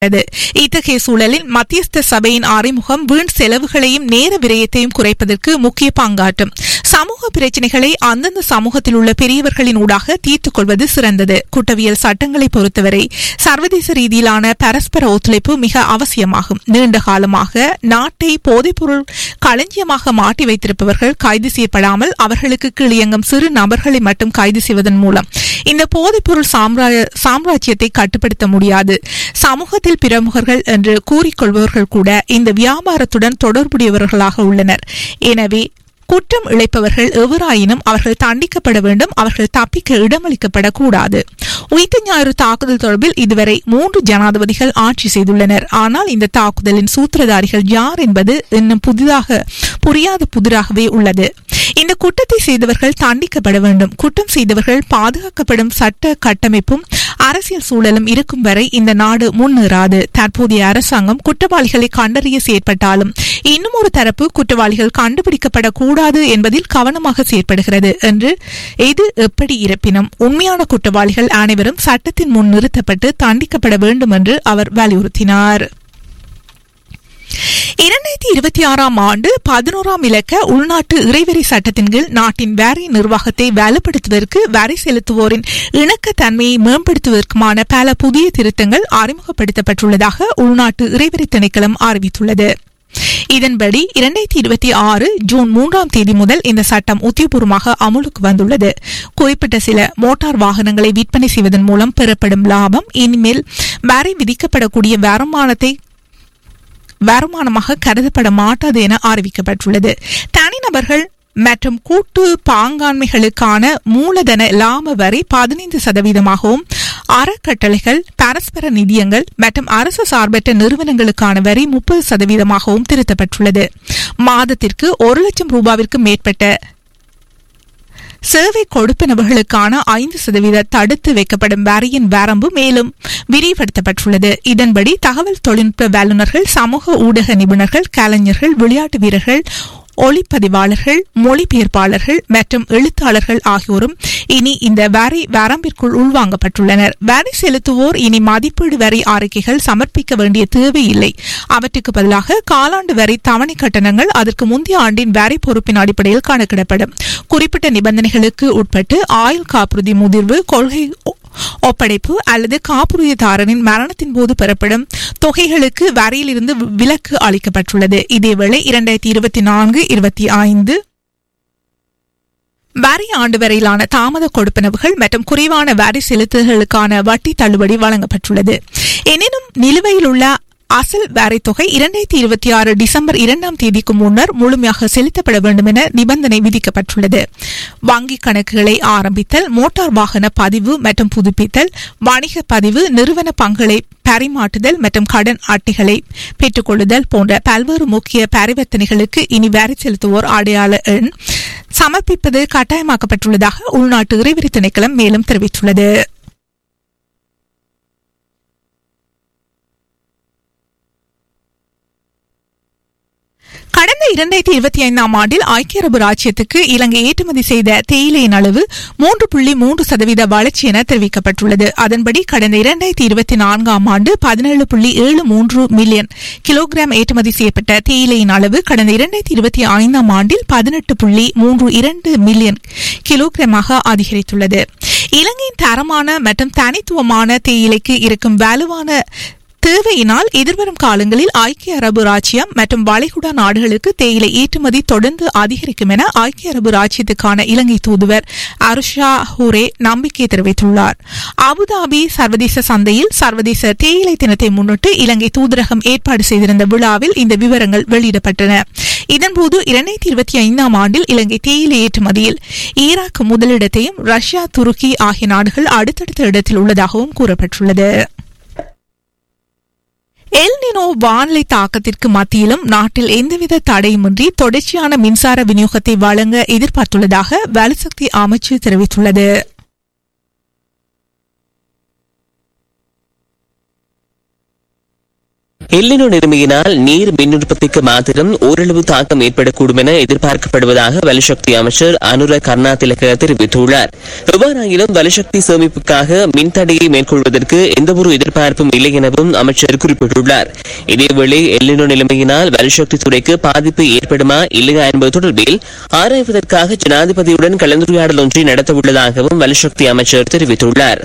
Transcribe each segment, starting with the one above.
உள்ளது. இத்தகைய சூழலில் மத்தியஸ்த சபையின் அறிமுகம் வீண் செலவுகளையும் நேர விரயத்தையும் குறைப்பதற்கு முக்கிய பங்காற்றும் சமூக பிரச்சினைகளை அந்தந்த சமூகத்தில் உள்ள பெரியவர்களின் ஊடாக தீர்த்துக் கொள்வது சிறந்தது குற்றவியல் சட்டங்களை பொறுத்தவரை சர்வதேச ரீதியிலான பரஸ்பர ஒத்துழைப்பு மிக அவசியமாகும் நீண்ட காலமாக நாட்டை போதைப்பொருள் களஞ்சியமாக மாட்டி வைத்திருப்பவர்கள் கைது செய்யப்படாமல் அவர்களுக்கு கீழ் இயங்கும் சிறு நபர்களை மட்டும் கைது செய்வதன் மூலம் இந்த போதைப்பொருள் சாம்ரா- சாம்ராஜ்யத்தை கட்டுப்படுத்த முடியாது சமூகத்தில் பிரமுகர்கள் என்று கூறிக்கொள்பவர்கள் கூட இந்த வியாபாரத்துடன் தொடர்புடையவர்களாக உள்ளனர் எனவே குற்றம் இழைப்பவர்கள் எவராயினும் அவர்கள் தண்டிக்கப்பட வேண்டும் அவர்கள் தப்பிக்க இடமளிக்கப்படக்கூடாது உயிர்த்த ஞாயிறு தாக்குதல் தொடர்பில் இதுவரை மூன்று ஜனாதிபதிகள் ஆட்சி செய்துள்ளனர் ஆனால் இந்த தாக்குதலின் சூத்திரதாரிகள் யார் என்பது இன்னும் புதிதாக புரியாத புதிராகவே உள்ளது இந்த குற்றத்தை செய்தவர்கள் தண்டிக்கப்பட வேண்டும் குற்றம் செய்தவர்கள் பாதுகாக்கப்படும் சட்ட கட்டமைப்பும் அரசியல் சூழலும் இருக்கும் வரை இந்த நாடு முன்னேறாது தற்போதைய அரசாங்கம் குற்றவாளிகளை கண்டறிய செயற்பட்டாலும் இன்னும் ஒரு தரப்பு குற்றவாளிகள் கண்டுபிடிக்கப்படக்கூடாது என்பதில் கவனமாக செயற்படுகிறது என்று இது எப்படி இருப்பினும் உண்மையான குற்றவாளிகள் அனைவரும் சட்டத்தின் முன் நிறுத்தப்பட்டு தண்டிக்கப்பட வேண்டும் என்று அவர் வலியுறுத்தினார் இரண்டாயிரத்தி இருபத்தி ஆறாம் ஆண்டு பதினோராம் இலக்க உள்நாட்டு இறைவரி சட்டத்தின் கீழ் நாட்டின் வரி நிர்வாகத்தை வலுப்படுத்துவதற்கு வரி செலுத்துவோரின் இணக்கத்தன்மையை மேம்படுத்துவதற்குமான பல புதிய திருத்தங்கள் அறிமுகப்படுத்தப்பட்டுள்ளதாக உள்நாட்டு இறைவரி திணைக்களம் அறிவித்துள்ளது இதன்படி இரண்டாயிரத்தி இருபத்தி ஆறு ஜூன் மூன்றாம் தேதி முதல் இந்த சட்டம் உத்தியபூர்வமாக அமலுக்கு வந்துள்ளது குறிப்பிட்ட சில மோட்டார் வாகனங்களை விற்பனை செய்வதன் மூலம் பெறப்படும் லாபம் இனிமேல் வரி விதிக்கப்படக்கூடிய வருமானத்தை வருமானமாக கருதப்பட மாட்டாது என அறிவிக்கப்பட்டுள்ளது தனிநபர்கள் மற்றும் கூட்டு பாங்காண்மைகளுக்கான மூலதன லாப வரி பதினைந்து சதவீதமாகவும் அறக்கட்டளைகள் பரஸ்பர நிதியங்கள் மற்றும் அரசு சார்பற்ற நிறுவனங்களுக்கான வரி முப்பது சதவீதமாகவும் திருத்தப்பட்டுள்ளது மாதத்திற்கு ஒரு லட்சம் ரூபாவிற்கு மேற்பட்ட சேவை கொடுப்பனவர்களுக்கான ஐந்து சதவீத தடுத்து வைக்கப்படும் வரியின் வரம்பு மேலும் விரிவுபடுத்தப்பட்டுள்ளது இதன்படி தகவல் தொழில்நுட்ப வல்லுநர்கள் சமூக ஊடக நிபுணர்கள் கலைஞர்கள் விளையாட்டு வீரர்கள் ஒளிப்பதிவாளர்கள் மொழிபெயர்ப்பாளர்கள் மற்றும் எழுத்தாளர்கள் ஆகியோரும் இனி இந்த வரி வரம்பிற்குள் உள்வாங்கப்பட்டுள்ளனர் வரி செலுத்துவோர் இனி மதிப்பீடு வரி அறிக்கைகள் சமர்ப்பிக்க வேண்டிய தேவையில்லை அவற்றுக்கு பதிலாக காலாண்டு வரி தவணை கட்டணங்கள் அதற்கு முந்தைய ஆண்டின் வரி பொறுப்பின் அடிப்படையில் கணக்கிடப்படும் குறிப்பிட்ட நிபந்தனைகளுக்கு உட்பட்டு ஆயுள் காப்புறுதி முதிர்வு கொள்கை ஒ- ஒப்படைப்பு அல்லது காப்புறுதிதாரரின் மரணத்தின் போது பெறப்படும் தொகைகளுக்கு வரியிலிருந்து வி- விலக்கு அளிக்கப்பட்டுள்ளது இதேவேளை இரண்டாயிரத்தி இருபத்தி நான்கு இருபத்தி ஐந்து வரி ஆண்டு வரையிலான தாமத கொடுப்பனவுகள் மற்றும் குறைவான வரி செலுத்துதல்களுக்கான வட்டி தள்ளுபடி வழங்கப்பட்டுள்ளது எனினும் நிலுவையில் உள்ள அசல் வரித் தொகை இரண்டாயிரத்தி இருபத்தி ஆறு டிசம்பர் இரண்டாம் தேதிக்கு முன்னர் முழுமையாக செலுத்தப்பட வேண்டும் என நிபந்தனை விதிக்கப்பட்டுள்ளது வங்கிக் கணக்குகளை ஆரம்பித்தல் மோட்டார் வாகன பதிவு மற்றும் புதுப்பித்தல் வணிக பதிவு நிறுவன பங்குகளை பரிமாற்றுதல் மற்றும் கடன் அட்டைகளை பெற்றுக்கொள்ளுதல் போன்ற பல்வேறு முக்கிய பரிவர்த்தனைகளுக்கு இனி வரி செலுத்துவோர் அடையாள எண் சமர்ப்பிப்பது கட்டாயமாக்கப்பட்டுள்ளதாக உள்நாட்டு இறைவரி திணைக்களம் மேலும் தெரிவித்துள்ளது கடந்த இரண்டாயிரத்தி இருபத்தி ஐந்தாம் ஆண்டில் ஐக்கிய அரபு ராச்சியத்துக்கு இலங்கை ஏற்றுமதி செய்த தேயிலையின் அளவு மூன்று புள்ளி மூன்று சதவீத வளர்ச்சி என தெரிவிக்கப்பட்டுள்ளது அதன்படி கடந்த இரண்டாயிரத்தி இருபத்தி நான்காம் ஆண்டு பதினேழு புள்ளி ஏழு மூன்று மில்லியன் கிலோகிராம் ஏற்றுமதி செய்யப்பட்ட தேயிலையின் அளவு கடந்த இரண்டாயிரத்தி இருபத்தி ஐந்தாம் ஆண்டில் பதினெட்டு புள்ளி மூன்று இரண்டு மில்லியன் கிலோகிராமாக அதிகரித்துள்ளது இலங்கையின் தரமான மற்றும் தனித்துவமான தேயிலைக்கு இருக்கும் வலுவான தேவையினால் எதிர்வரும் காலங்களில் ஐக்கிய அரபு ராச்சியம் மற்றும் வளைகுடா நாடுகளுக்கு தேயிலை ஏற்றுமதி தொடர்ந்து அதிகரிக்கும் என ஐக்கிய அரபு ராச்சியத்துக்கான இலங்கை தூதுவர் அருஷா ஹூரே நம்பிக்கை தெரிவித்துள்ளார் அபுதாபி சர்வதேச சந்தையில் சர்வதேச தேயிலை தினத்தை முன்னிட்டு இலங்கை தூதரகம் ஏற்பாடு செய்திருந்த விழாவில் இந்த விவரங்கள் வெளியிடப்பட்டன இதன்போது இரண்டாயிரத்தி இருபத்தி ஐந்தாம் ஆண்டில் இலங்கை தேயிலை ஏற்றுமதியில் ஈராக் முதலிடத்தையும் ரஷ்யா துருக்கி ஆகிய நாடுகள் அடுத்தடுத்த இடத்தில் உள்ளதாகவும் கூறப்பட்டுள்ளது எல்னினோ வானிலை தாக்கத்திற்கு மத்தியிலும் நாட்டில் எந்தவித தடையுமின்றி தொடர்ச்சியான மின்சார விநியோகத்தை வழங்க எதிர்பார்த்துள்ளதாக வலுசக்தி அமைச்சு தெரிவித்துள்ளது எல்லினோ நிலைமையினால் நீர் மின் உற்பத்திக்கு மாத்திரம் ஓரளவு தாக்கம் ஏற்படக்கூடும் என எதிர்பார்க்கப்படுவதாக வலுசக்தி அமைச்சர் அனுர கர்ணாதிலக தெரிவித்துள்ளார் எவ்வாறாயினும் வலுசக்தி சேமிப்புக்காக மின்தடையை மேற்கொள்வதற்கு எந்தவொரு எதிர்பார்ப்பும் இல்லை எனவும் அமைச்சர் குறிப்பிட்டுள்ளார் இதேவேளை எல்லினோ நிலைமையினால் வலுசக்தி துறைக்கு பாதிப்பு ஏற்படுமா இல்லையா என்பது தொடர்பில் ஆராய்வதற்காக ஜனாதிபதியுடன் கலந்துரையாடல் ஒன்றை நடத்தவுள்ளதாகவும் வலுசக்தி அமைச்சர் தெரிவித்துள்ளார்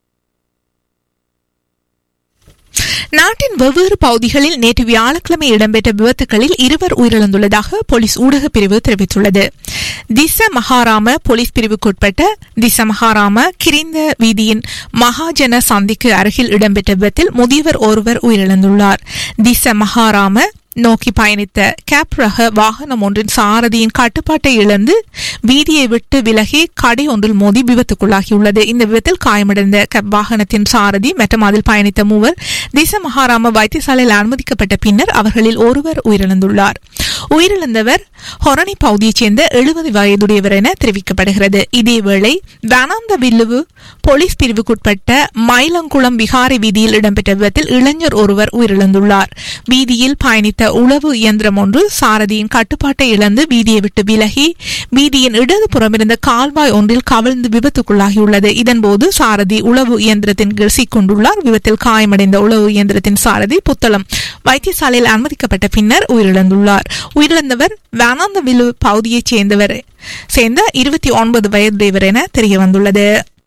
நாட்டின் வெவ்வேறு பகுதிகளில் நேற்று வியாழக்கிழமை இடம்பெற்ற விபத்துகளில் இருவர் உயிரிழந்துள்ளதாக போலீஸ் ஊடகப் பிரிவு தெரிவித்துள்ளது திச மகாராம போலீஸ் பிரிவுக்குட்பட்ட திச மகாராம கிரிந்த வீதியின் மகாஜன சந்திக்கு அருகில் இடம்பெற்ற விபத்தில் முதியவர் ஒருவர் உயிரிழந்துள்ளார் திச மகாராம நோக்கி பயணித்த கேப் ரக வாகனம் ஒன்றின் சாரதியின் கட்டுப்பாட்டை இழந்து வீதியை விட்டு விலகி கடை ஒன்றில் மோதி விபத்துக்குள்ளாகியுள்ளது இந்த விபத்தில் காயமடைந்த கேப் வாகனத்தின் சாரதி மற்றும் அதில் பயணித்த மூவர் திச மகாராம வைத்தியசாலையில் அனுமதிக்கப்பட்ட பின்னர் அவர்களில் ஒருவர் உயிரிழந்துள்ளார் உயிரிழந்தவர் ஹொரணி பகுதியைச் சேர்ந்த எழுபது வயதுடையவர் என தெரிவிக்கப்படுகிறது இதேவேளை தனாந்த வில்லுவு போலீஸ் பிரிவுக்குட்பட்ட மயிலங்குளம் விகாரை வீதியில் இடம்பெற்ற விபத்தில் இளைஞர் ஒருவர் உயிரிழந்துள்ளார் வீதியில் பயணித்த உளவு இயந்திரம் ஒன்று சாரதியின் கட்டுப்பாட்டை இழந்து வீதியை விட்டு விலகி வீதியின் இடது புறமிருந்த கால்வாய் ஒன்றில் கவிழ்ந்து விபத்துக்குள்ளாகியுள்ளது இதன்போது சாரதி உளவு இயந்திரத்தின் கீழ் சிக்கொண்டுள்ளார் விபத்தில் காயமடைந்த உளவு இயந்திரத்தின் சாரதி புத்தளம் வைத்தியசாலையில் அனுமதிக்கப்பட்ட பின்னர் உயிரிழந்துள்ளார் உயிரிழந்தவர் வேணாந்தவில்லு பகுதியைச் சேர்ந்தவர் சேர்ந்த இருபத்தி ஒன்பது வயதுடையவர் என தெரியவந்துள்ளது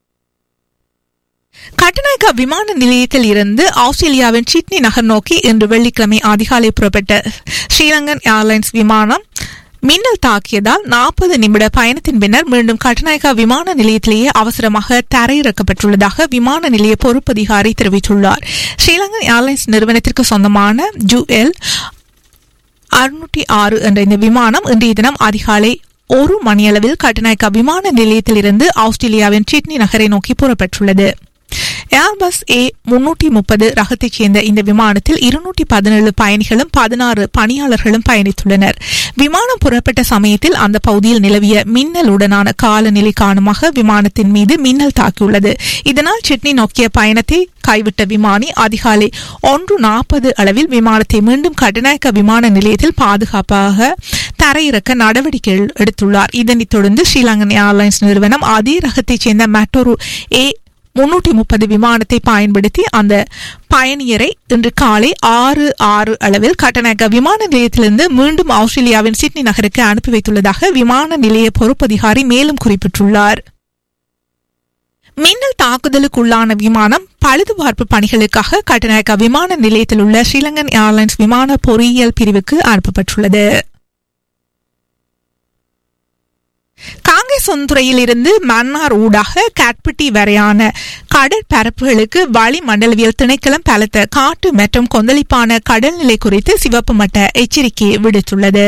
கட்டநாயக்கா விமான நிலையத்தில் இருந்து ஆஸ்திரேலியாவின் சிட்னி நகர் நோக்கி இன்று வெள்ளிக்கிழமை அதிகாலை புறப்பட்ட ஸ்ரீலங்கன் ஏர்லைன்ஸ் விமானம் மின்னல் தாக்கியதால் நாற்பது நிமிட பயணத்தின் பின்னர் மீண்டும் கட்டநாயக்கா விமான நிலையத்திலேயே அவசரமாக தரையிறக்கப்பட்டுள்ளதாக விமான நிலைய பொறுப்பதிகாரி தெரிவித்துள்ளார் ஸ்ரீலங்கன் ஏர்லைன்ஸ் நிறுவனத்திற்கு சொந்தமான ஜூஎல் அறுநூற்றி ஆறு என்ற இந்த விமானம் இன்றைய தினம் அதிகாலை ஒரு மணியளவில் கட்டநாயக்கா விமான நிலையத்திலிருந்து ஆஸ்திரேலியாவின் சிட்னி நகரை நோக்கி புறப்பட்டுள்ளது ஏர்பஸ் ஏ முன்னூற்றி முப்பது ரகத்தைச் சேர்ந்த இந்த விமானத்தில் இருநூற்றி பதினேழு பயணிகளும் பதினாறு பணியாளர்களும் பயணித்துள்ளனர் விமானம் புறப்பட்ட சமயத்தில் அந்த பகுதியில் நிலவிய மின்னலுடனான காலநிலை காரணமாக விமானத்தின் மீது மின்னல் தாக்கியுள்ளது இதனால் சிட்னி நோக்கிய பயணத்தை கைவிட்ட விமானி அதிகாலை ஒன்று நாற்பது அளவில் விமானத்தை மீண்டும் கட்டநாயக்க விமான நிலையத்தில் பாதுகாப்பாக தரையிறக்க நடவடிக்கை எடுத்துள்ளார் இதனைத் தொடர்ந்து ஸ்ரீலங்கன் ஏர்லைன்ஸ் நிறுவனம் அதே ரகத்தைச் சேர்ந்த மெட்டோரு ஏ முன்னூற்றி முப்பது விமானத்தை பயன்படுத்தி அந்த பயணியரை இன்று காலை ஆறு ஆறு அளவில் கட்டநாயக்க விமான நிலையத்திலிருந்து மீண்டும் ஆஸ்திரேலியாவின் சிட்னி நகருக்கு அனுப்பி வைத்துள்ளதாக விமான நிலைய பொறுப்பதிகாரி மேலும் குறிப்பிட்டுள்ளார் மின்னல் தாக்குதலுக்குள்ளான விமானம் பழுதுபார்ப்பு பணிகளுக்காக கட்டநாயக்கா விமான நிலையத்தில் உள்ள ஸ்ரீலங்கன் ஏர்லைன்ஸ் விமான பொறியியல் பிரிவுக்கு அனுப்பப்பட்டுள்ளது காங்கேசந்துறையில் இருந்து மன்னார் ஊடாக காட்பிட்டி வரையான கடற்பரப்புகளுக்கு வளிமண்டலவியல் திணைக்களம் பலத்த காட்டு மற்றும் கொந்தளிப்பான கடல்நிலை குறித்து சிவப்பு மட்ட எச்சரிக்கை விடுத்துள்ளது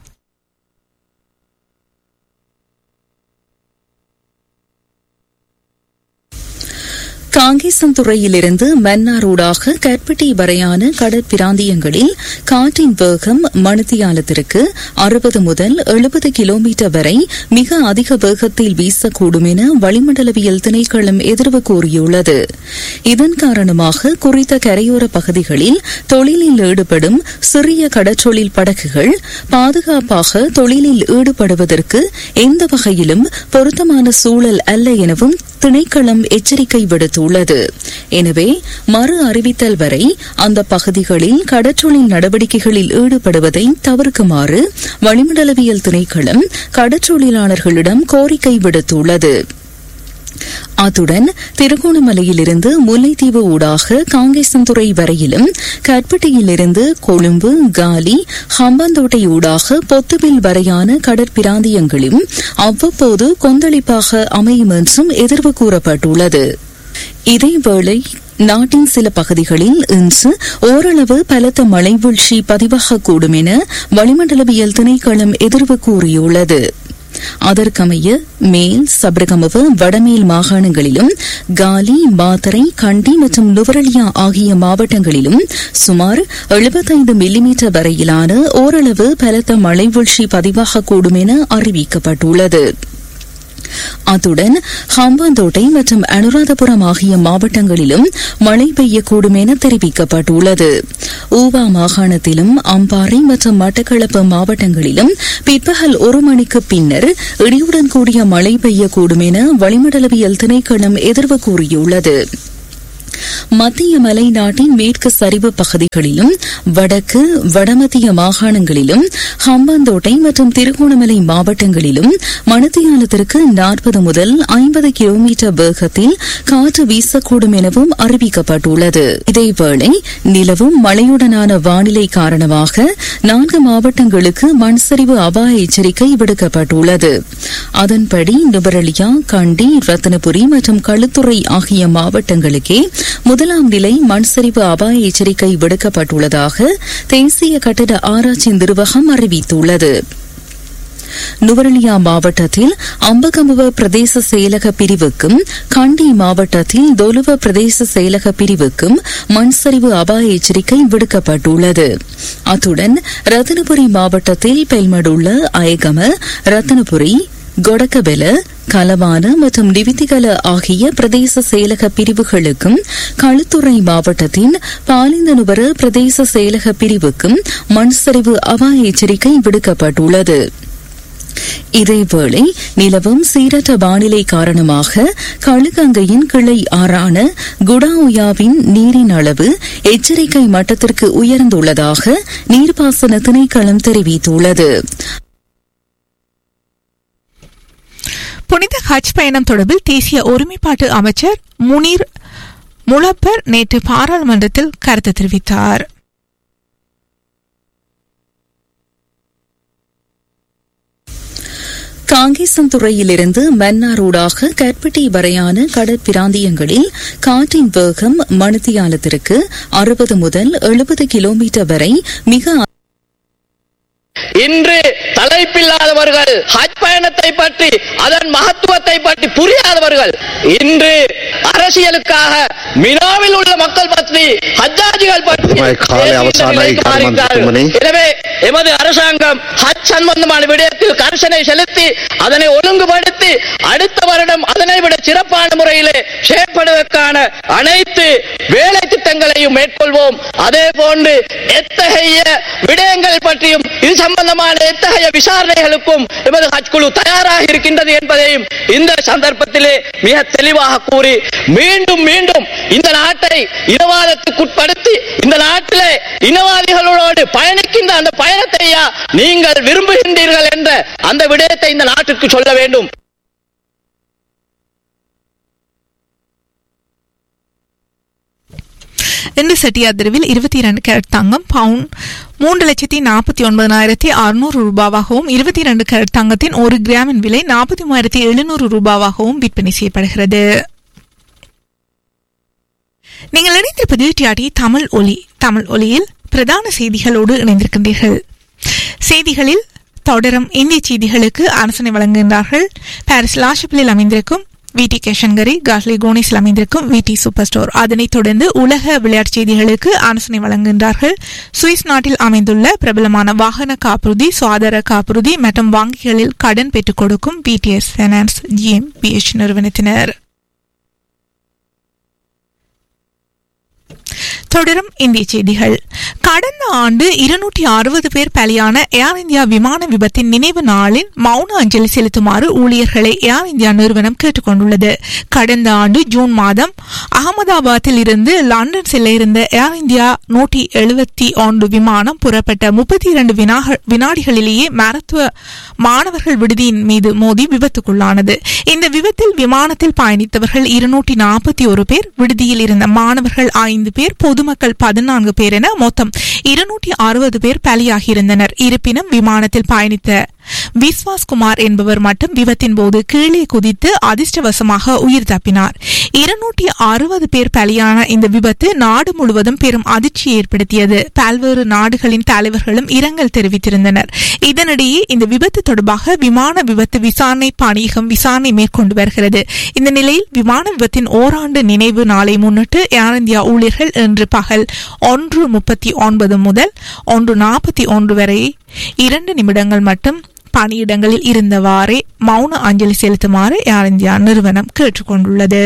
காங்கேசந்துறையிலிருந்து மன்னாரூடாக கற்பட்டி வரையான கடற்பிராந்தியங்களில் காற்றின் வேகம் மணித்தியாலத்திற்கு அறுபது முதல் எழுபது கிலோமீட்டர் வரை மிக அதிக வேகத்தில் வீசக்கூடும் என வளிமண்டலவியல் திணைக்களம் எதிர்வு கூறியுள்ளது இதன் காரணமாக குறித்த கரையோர பகுதிகளில் தொழிலில் ஈடுபடும் சிறிய கடற்றொழில் படகுகள் பாதுகாப்பாக தொழிலில் ஈடுபடுவதற்கு எந்த வகையிலும் பொருத்தமான சூழல் அல்ல எனவும் திணைக்களம் எச்சரிக்கை விடுத்துள்ளது எனவே மறு அறிவித்தல் வரை அந்த பகுதிகளில் கடற்றொழில் நடவடிக்கைகளில் ஈடுபடுவதை தவிர்க்குமாறு வளிமண்டலவியல் திணைக்களம் கடற்றொழிலாளர்களிடம் கோரிக்கை விடுத்துள்ளது அத்துடன் திருகோணமலையிலிருந்து முல்லைத்தீவு ஊடாக காங்கேசந்துறை வரையிலும் கற்பட்டியிலிருந்து கொழும்பு காலி ஹம்பாந்தோட்டை ஊடாக பொத்துவில் வரையான கடற்பிராந்தியங்களும் அவ்வப்போது கொந்தளிப்பாக அமையும் என்றும் எதிர்வு கூறப்பட்டுள்ளது இதேவேளை நாட்டின் சில பகுதிகளில் இன்று ஓரளவு பலத்த மழை வீழ்ச்சி பதிவாகக்கூடும் என வளிமண்டலவியல் திணைக்களம் எதிர்வு கூறியுள்ளது அதற்கமைய மேல் சபரகமவ வடமேல் மாகாணங்களிலும் காலி மாத்தரை கண்டி மற்றும் நுவரலியா ஆகிய மாவட்டங்களிலும் சுமார் எழுபத்தைந்து மில்லிமீட்டர் வரையிலான ஓரளவு பலத்த மழை வீழ்ச்சி பதிவாகக்கூடும் என அறிவிக்கப்பட்டுள்ளது அத்துடன் ஹம்பாந்தோட்டை மற்றும் அனுராதபுரம் ஆகிய மாவட்டங்களிலும் மழை பெய்யக்கூடும் என தெரிவிக்கப்பட்டுள்ளது ஊவா மாகாணத்திலும் அம்பாறை மற்றும் மட்டக்களப்பு மாவட்டங்களிலும் பிற்பகல் ஒரு மணிக்கு பின்னர் இடியுடன் கூடிய மழை பெய்யக்கூடும் என வளிமண்டலவியல் திணைக்களம் எதிர்வு கூறியுள்ளது மத்திய மலைநாட்டின் மேற்கு சரிவு பகுதிகளிலும் வடக்கு வடமத்திய மாகாணங்களிலும் ஹம்பாந்தோட்டை மற்றும் திருகோணமலை மாவட்டங்களிலும் மணித்தியாலத்திற்கு நாற்பது முதல் ஐம்பது கிலோமீட்டர் வேகத்தில் காற்று வீசக்கூடும் எனவும் அறிவிக்கப்பட்டுள்ளது இதேவேளை நிலவும் மழையுடனான வானிலை காரணமாக நான்கு மாவட்டங்களுக்கு மண் சரிவு அபாய எச்சரிக்கை விடுக்கப்பட்டுள்ளது அதன்படி நுபரலியா கண்டி ரத்தினபுரி மற்றும் களுத்துறை ஆகிய மாவட்டங்களுக்கே முதலாம் நிலை மண் சரிவு அபாய எச்சரிக்கை விடுக்கப்பட்டுள்ளதாக தேசிய கட்டிட ஆராய்ச்சி நிர்வாகம் அறிவித்துள்ளது நுவரலியா மாவட்டத்தில் அம்பகமுவ பிரதேச செயலக பிரிவுக்கும் கண்டி மாவட்டத்தில் தொலுவ பிரதேச செயலக பிரிவுக்கும் மண் சரிவு அபாய எச்சரிக்கை விடுக்கப்பட்டுள்ளது அத்துடன் ரத்தினபுரி மாவட்டத்தில் பெல்மடுள்ள அயகம ரத்தினபுரி கொடக்கபெல கலவான மற்றும் நிவித்திகல ஆகிய பிரதேச செயலக பிரிவுகளுக்கும் களுத்துறை மாவட்டத்தின் பாலிந்தனுவர பிரதேச செயலக பிரிவுக்கும் மண் சரிவு அபாய எச்சரிக்கை விடுக்கப்பட்டுள்ளது இதேவேளை நிலவும் சீரற்ற வானிலை காரணமாக கழுகங்கையின் கிளை ஆறான குடாவுயாவின் நீரின் அளவு எச்சரிக்கை மட்டத்திற்கு உயர்ந்துள்ளதாக நீர்ப்பாசன திணைக்களம் தெரிவித்துள்ளது புனித ஹஜ் பயணம் தொடர்பில் தேசிய ஒருமைப்பாட்டு அமைச்சர் முனீர் முலப்பர் நேற்று பாராளுமன்றத்தில் கருத்து தெரிவித்தார் காங்கேசன்துறையிலிருந்து மன்னாரூடாக கற்பட்டி வரையான கடற்பிராந்தியங்களில் காற்றின் வேகம் மணித்தியாலத்திற்கு அறுபது முதல் எழுபது கிலோமீட்டர் வரை மிக இன்று தலைப்பில்லாதவர்கள் ஹஜ் பயணத்தை பற்றி அதன் மகத்துவத்தை பற்றி புரியாதவர்கள் இன்று அரசியலுக்காக மினாவில் உள்ள மக்கள் பற்றி ஹஜ்ஜாஜிகள் பற்றி உங்கள் காலை அவசானாய் கருமந்திரமணி. எனவே எமது அரசாங்கம் ஹஜ் சம்பந்தமான விடயத்தில் கரிசனை செலுத்தி அதனை ஒழுங்குபடுத்தி அடுத்த வருடம் அதனை விட சிறப்பான முறையிலே செயற்படுவதற்கான அனைத்து வேலை திட்டங்களையும் மேற்கொள்வோம் அதே போன்று எத்தகைய விடயங்கள் பற்றியும் இது சம்பந்தமான எத்தகைய விசாரணைகளுக்கும் எமது ஹஜ் குழு தயாராக இருக்கின்றது என்பதையும் இந்த சந்தர்ப்பத்திலே மிக தெளிவாக கூறி மீண்டும் மீண்டும் இந்த நாட்டை இனவாதத்துக்குட்படுத்தி இந்த நாட்டிலே இனவாதிகளோடு பயணிக்கின்ற அந்த பயணத்தையா நீங்கள் விரும்புகின்றீர்கள் என்ற அந்த விடயத்தை இந்த நாட்டிற்கு சொல்ல வேண்டும் இன்று செட்டியார் இருபத்தி இரண்டு கேரட் தங்கம் பவுன் மூன்று லட்சத்தி நாற்பத்தி ஒன்பதாயிரத்தி அறுநூறு ரூபாவாகவும் இருபத்தி இரண்டு கேரட் தங்கத்தின் ஒரு கிராமின் விலை நாற்பத்தி மூவாயிரத்தி எழுநூறு ரூபாவாகவும் விற்பனை செய்யப்படுகிறது நீங்கள் இணைந்திருப்பது டிஆர்டி தமிழ் ஒலி தமிழ் ஒலியில் பிரதான செய்திகளோடு இணைந்திருக்கின்றீர்கள் செய்திகளில் தொடரும் இந்திய செய்திகளுக்கு அரசனை வழங்குகின்றார்கள் பாரிஸ் லாஷப்பிலில் அமைந்திருக்கும் விடி கேஷன்கரி காஸ்லி கோனிஸில் அமைந்திருக்கும் விடி சூப்பர் ஸ்டோர் அதனைத் தொடர்ந்து உலக விளையாட்டு செய்திகளுக்கு ஆலோசனை வழங்குகின்றார்கள் சுவிஸ் நாட்டில் அமைந்துள்ள பிரபலமான வாகன காப்புறுதி சுகாதார காப்புறுதி மற்றும் வங்கிகளில் கடன் பெற்றுக் கொடுக்கும் பிடிஎஸ் பைனான்ஸ் ஜிஎம்பிஎச் நிறுவனத்தினர் தொடரும் இந்திய செய்திகள் கடந்த ஆண்டு இருநூற்றி அறுபது பேர் பலியான ஏர் இந்தியா விமான விபத்தின் நினைவு நாளில் மௌன அஞ்சலி செலுத்துமாறு ஊழியர்களை ஏர் இந்தியா நிறுவனம் கேட்டுக் கொண்டுள்ளது கடந்த ஆண்டு ஜூன் மாதம் அகமதாபாத்தில் இருந்து லண்டன் செல்ல இருந்த ஏர் இந்தியா நூற்றி எழுபத்தி ஒன்று விமானம் புறப்பட்ட முப்பத்தி இரண்டு வினாடிகளிலேயே மருத்துவ மாணவர்கள் விடுதியின் மீது மோதி விபத்துக்குள்ளானது இந்த விபத்தில் விமானத்தில் பயணித்தவர்கள் இருநூற்றி நாற்பத்தி ஒரு பேர் விடுதியில் இருந்த மாணவர்கள் ஐந்து பேர் பொதுமக்கள் பதினான்கு பேர் என மொத்தம் இருநூற்றி அறுபது பேர் பலியாகியிருந்தனர் இருப்பினும் விமானத்தில் பயணித்த விஸ்வாஸ் குமார் என்பவர் மட்டும் விபத்தின் போது கீழே குதித்து அதிர்ஷ்டவசமாக உயிர் தப்பினார் இருநூற்றி அறுபது பேர் பலியான இந்த விபத்து நாடு முழுவதும் பெரும் அதிர்ச்சி ஏற்படுத்தியது பல்வேறு நாடுகளின் தலைவர்களும் இரங்கல் தெரிவித்திருந்தனர் இதனிடையே இந்த விபத்து தொடர்பாக விமான விபத்து விசாரணை பணியகம் விசாரணை மேற்கொண்டு வருகிறது இந்த நிலையில் விமான விபத்தின் ஓராண்டு நினைவு நாளை முன்னிட்டு ஏர் இந்தியா ஊழியர்கள் இன்று பகல் ஒன்று முப்பத்தி ஒன்பது முதல் ஒன்று நாற்பத்தி ஒன்று வரை இரண்டு நிமிடங்கள் மட்டும் பணியிடங்களில் இருந்தவாறே மௌன அஞ்சலி செலுத்துமாறு ஏர் இந்தியா நிறுவனம் கேட்டுக்கொண்டுள்ளது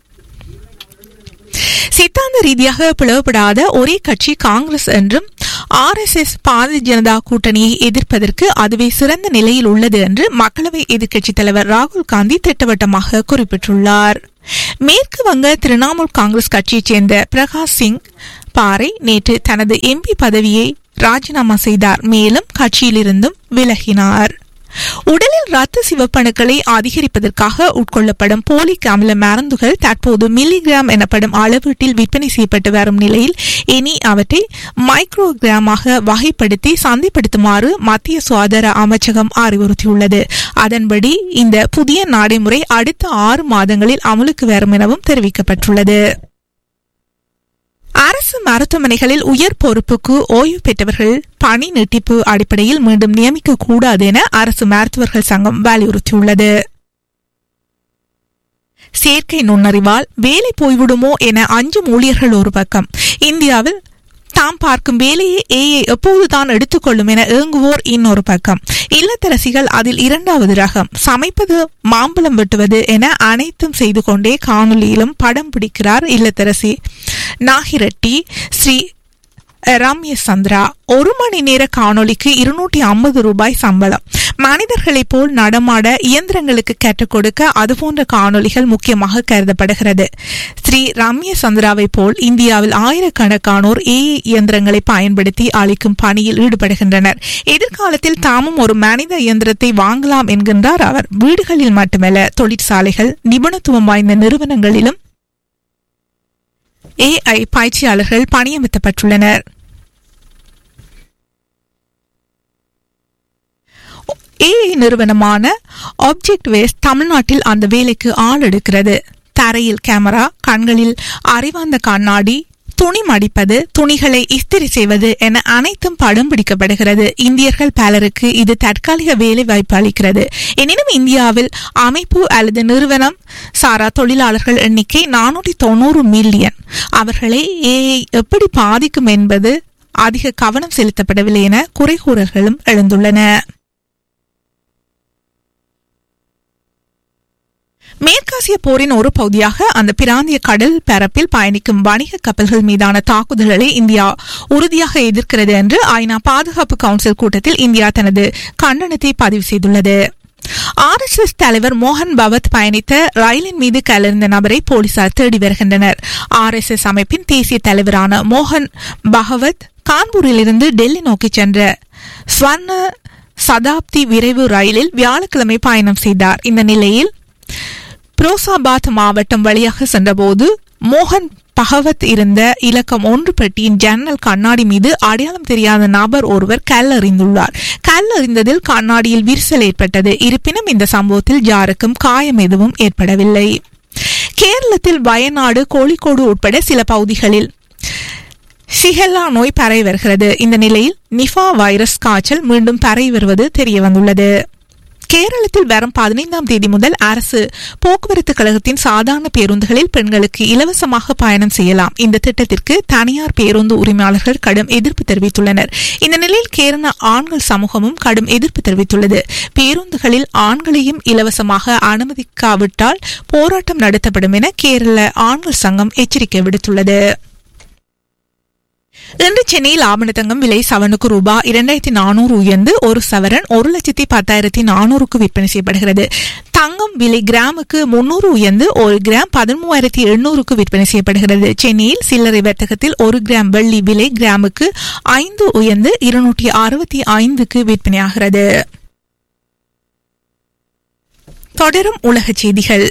சித்தாந்த ரீதியாக பிளவுபடாத ஒரே கட்சி காங்கிரஸ் என்றும் R S S Bharatiya Janata கூட்டணியை எதிர்ப்பதற்கு அதுவே சிறந்த நிலையில் உள்ளது என்று மக்களவை எதிர்க்கட்சித் தலைவர் ராகுல் காந்தி திட்டவட்டமாக குறிப்பிட்டுள்ளார் மேற்கு வங்க திரிணாமுல் காங்கிரஸ் கட்சியைச் சேர்ந்த பிரகாஷ் சிங் பாறை நேற்று தனது எம்பி பதவியை ராஜினாமா செய்தார் மேலும் கட்சியிலிருந்தும் விலகினார் உடலில் ரத்த சிவப்பணுக்களை அதிகரிப்பதற்காக உட்கொள்ளப்படும் போலிக் அமில மருந்துகள் தற்போது மில்லிகிராம் எனப்படும் அளவீட்டில் விற்பனை செய்யப்பட்டு வரும் நிலையில் இனி அவற்றை மைக்ரோகிராமாக வகைப்படுத்தி சந்தைப்படுத்துமாறு மத்திய சுகாதார அமைச்சகம் அறிவுறுத்தியுள்ளது அதன்படி இந்த புதிய நடைமுறை அடுத்த ஆறு மாதங்களில் அமலுக்கு வரும் எனவும் தெரிவிக்கப்பட்டுள்ளது அரசு மருத்துவமனைகளில் உயர் பொறுப்புக்கு ஓய்வு பெற்றவர்கள் பணி நீட்டிப்பு அடிப்படையில் மீண்டும் நியமிக்க கூடாது என அரசு மருத்துவர்கள் சங்கம் வலியுறுத்தியுள்ளது செயற்கை நுண்ணறிவால் வேலை போய்விடுமோ என அஞ்சும் ஊழியர்கள் ஒரு பக்கம் இந்தியாவில் தாம் பார்க்கும் வேலையை ஏஐ எப்போதுதான் எடுத்துக்கொள்ளும் என ஏங்குவோர் இன்னொரு பக்கம் இல்லத்தரசிகள் அதில் இரண்டாவது ரகம் சமைப்பது மாம்பழம் வெட்டுவது என அனைத்தும் செய்து கொண்டே காணொலியிலும் படம் பிடிக்கிறார் இல்லத்தரசி நாகிரெட்டி ஸ்ரீ ரம்ய சந்திரா ஒரு மணி நேர காணொளிக்கு இருநூற்றி ஐம்பது ரூபாய் சம்பளம் மனிதர்களைப் போல் நடமாட இயந்திரங்களுக்கு கற்றுக் கொடுக்க அதுபோன்ற காணொளிகள் முக்கியமாக கருதப்படுகிறது ஸ்ரீ ரம்ய சந்திராவை போல் இந்தியாவில் ஆயிரக்கணக்கானோர் ஏஐ இயந்திரங்களை பயன்படுத்தி அளிக்கும் பணியில் ஈடுபடுகின்றனர் எதிர்காலத்தில் தாமும் ஒரு மனித இயந்திரத்தை வாங்கலாம் என்கின்றார் அவர் வீடுகளில் மட்டுமல்ல தொழிற்சாலைகள் நிபுணத்துவம் வாய்ந்த நிறுவனங்களிலும் ஏஐ பயிற்சியாளர்கள் பணியமர்த்தப்பட்டுள்ளனர் ஏஐ நிறுவனமான ஆப்ஜெக்ட் வேஸ் தமிழ்நாட்டில் அந்த வேலைக்கு ஆள் எடுக்கிறது தரையில் கேமரா கண்களில் அறிவார்ந்த கண்ணாடி துணி மடிப்பது துணிகளை இஸ்திரி செய்வது என அனைத்தும் படம் பிடிக்கப்படுகிறது இந்தியர்கள் பலருக்கு இது தற்காலிக வேலை வாய்ப்பு அளிக்கிறது எனினும் இந்தியாவில் அமைப்பு அல்லது நிறுவனம் சாரா தொழிலாளர்கள் எண்ணிக்கை நானூற்றி தொண்ணூறு மில்லியன் அவர்களை ஏஐ எப்படி பாதிக்கும் என்பது அதிக கவனம் செலுத்தப்படவில்லை என குறைகூறல்களும் எழுந்துள்ளன மேற்காசிய போரின் ஒரு பகுதியாக அந்த பிராந்திய கடல் பரப்பில் பயணிக்கும் வணிக கப்பல்கள் மீதான தாக்குதல்களை இந்தியா உறுதியாக எதிர்க்கிறது என்று ஐநா பாதுகாப்பு கவுன்சில் கூட்டத்தில் இந்தியா தனது கண்டனத்தை பதிவு செய்துள்ளது ஆர் எஸ் எஸ் தலைவர் மோகன் பவத் பயணித்த ரயிலின் மீது கலர்ந்த நபரை போலீசார் தேடி வருகின்றனர் ஆர் எஸ் எஸ் அமைப்பின் தேசிய தலைவரான மோகன் பகவத் கான்பூரிலிருந்து டெல்லி நோக்கி சென்ற ஸ்வர்ண சதாப்தி விரைவு ரயிலில் வியாழக்கிழமை பயணம் செய்தார் இந்த நிலையில் புரோசாபாத் மாவட்டம் வழியாக சென்றபோது மோகன் பகவத் இருந்த இலக்கம் ஒன்று பெட்டியின் ஜன்னல் கண்ணாடி மீது அடையாளம் தெரியாத நபர் ஒருவர் கல்லறிந்துள்ளார் கல்லறிந்ததில் கண்ணாடியில் விரிசல் ஏற்பட்டது இருப்பினும் இந்த சம்பவத்தில் யாருக்கும் காயம் எதுவும் ஏற்படவில்லை கேரளத்தில் வயநாடு கோழிக்கோடு உட்பட சில பகுதிகளில் ஷிஹெல்லா நோய் பரவி வருகிறது இந்த நிலையில் நிஃபா வைரஸ் காய்ச்சல் மீண்டும் பரவி வருவது தெரியவந்துள்ளது கேரளத்தில் வரும் பதினைந்தாம் தேதி முதல் அரசு போக்குவரத்து கழகத்தின் சாதாரண பேருந்துகளில் பெண்களுக்கு இலவசமாக பயணம் செய்யலாம் இந்த திட்டத்திற்கு தனியார் பேருந்து உரிமையாளர்கள் கடும் எதிர்ப்பு தெரிவித்துள்ளனர் இந்த நிலையில் கேரள ஆண்கள் சமூகமும் கடும் எதிர்ப்பு தெரிவித்துள்ளது பேருந்துகளில் ஆண்களையும் இலவசமாக அனுமதிக்காவிட்டால் போராட்டம் நடத்தப்படும் என கேரள ஆண்கள் சங்கம் எச்சரிக்கை விடுத்துள்ளது இன்று சென்னையில் ஆபண தங்கம் விலை சவனுக்கு ரூபாய் இரண்டாயிரத்தி நானூறு உயர்ந்து ஒரு சவரன் ஒரு லட்சத்தி பத்தாயிரத்தி நானூறுக்கு விற்பனை செய்யப்படுகிறது தங்கம் விலை கிராமுக்கு முன்னூறு உயர்ந்து ஒரு கிராம் பதிமூவாயிரத்தி எண்ணூறுக்கு விற்பனை செய்யப்படுகிறது சென்னையில் சில்லறை வர்த்தகத்தில் ஒரு கிராம் வெள்ளி விலை கிராமுக்கு ஐந்து உயர்ந்து இருநூற்றி அறுபத்தி ஐந்துக்கு விற்பனையாகிறது தொடரும் உலக செய்திகள்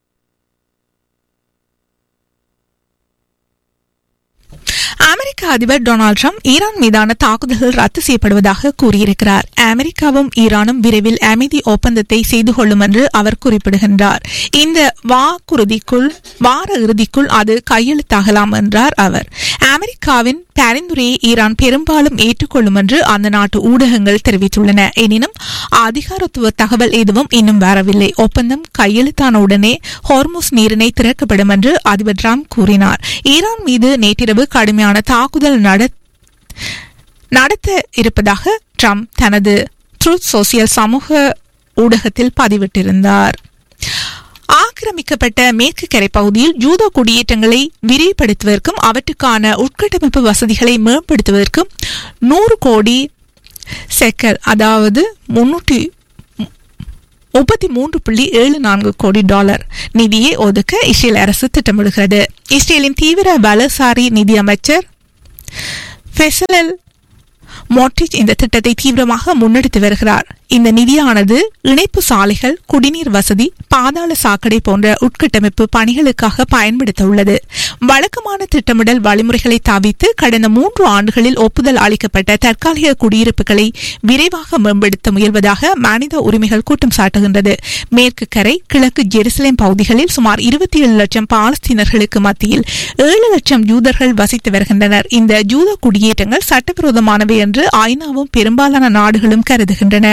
அமெரிக்க அதிபர் டொனால்டு ட்ரம்ப் ஈரான் மீதான தாக்குதல்கள் ரத்து செய்யப்படுவதாக கூறியிருக்கிறார் அமெரிக்காவும் ஈரானும் விரைவில் அமைதி ஒப்பந்தத்தை செய்து கொள்ளும் என்று அவர் குறிப்பிடுகின்றார் இந்த வாக்குறுதிக்குள் வார இறுதிக்குள் அது கையெழுத்தாகலாம் என்றார் அவர் அமெரிக்காவின் பரிந்துரையை ஈரான் பெரும்பாலும் ஏற்றுக்கொள்ளும் என்று அந்த நாட்டு ஊடகங்கள் தெரிவித்துள்ளன எனினும் அதிகாரத்துவ தகவல் எதுவும் இன்னும் வரவில்லை ஒப்பந்தம் கையெழுத்தான உடனே ஹார்முஸ் நீரிணை திறக்கப்படும் என்று அதிபர் ட்ரம்ப் கூறினார் ஈரான் மீது நேற்றிரவு கடுமையான தாக்குதல் நடத்த இருப்பதாக ட்ரம்ப் தனது ட்ரூத் சோசியல் சமூக ஊடகத்தில் பதிவிட்டிருந்தார் ஆக்கிரமிக்கப்பட்ட மேற்கு கரை பகுதியில் ஜூதோ குடியேற்றங்களை விரிவுபடுத்துவதற்கும் அவற்றுக்கான உட்கட்டமைப்பு வசதிகளை மேம்படுத்துவதற்கும் நூறு கோடி செக்கல் அதாவது முன்னூற்றி முப்பத்தி மூன்று புள்ளி ஏழு நான்கு கோடி டாலர் நிதியை ஒதுக்க இஸ்ரேல் அரசு திட்டமிடுகிறது இஸ்ரேலின் தீவிர வலசாரி நிதியமைச்சர் ஃபெசலல் மோட்ரிச் இந்த திட்டத்தை தீவிரமாக முன்னெடுத்து வருகிறார் இந்த நிதியானது இணைப்பு சாலைகள் குடிநீர் வசதி பாதாள சாக்கடை போன்ற உட்கட்டமைப்பு பணிகளுக்காக பயன்படுத்த உள்ளது வழக்கமான திட்டமிடல் வழிமுறைகளை தவிர்த்து கடந்த மூன்று ஆண்டுகளில் ஒப்புதல் அளிக்கப்பட்ட தற்காலிக குடியிருப்புகளை விரைவாக மேம்படுத்த முயல்வதாக மனித உரிமைகள் குற்றம் சாட்டுகின்றது மேற்கு கரை கிழக்கு ஜெருசலேம் பகுதிகளில் சுமார் இருபத்தி ஏழு லட்சம் பாலஸ்தீனர்களுக்கு மத்தியில் ஏழு லட்சம் ஜூதர்கள் வசித்து வருகின்றனர் இந்த ஜூத குடியேற்றங்கள் சட்டவிரோதமானவை என்று ஐநாவும் பெரும்பாலான நாடுகளும் கருதுகின்றன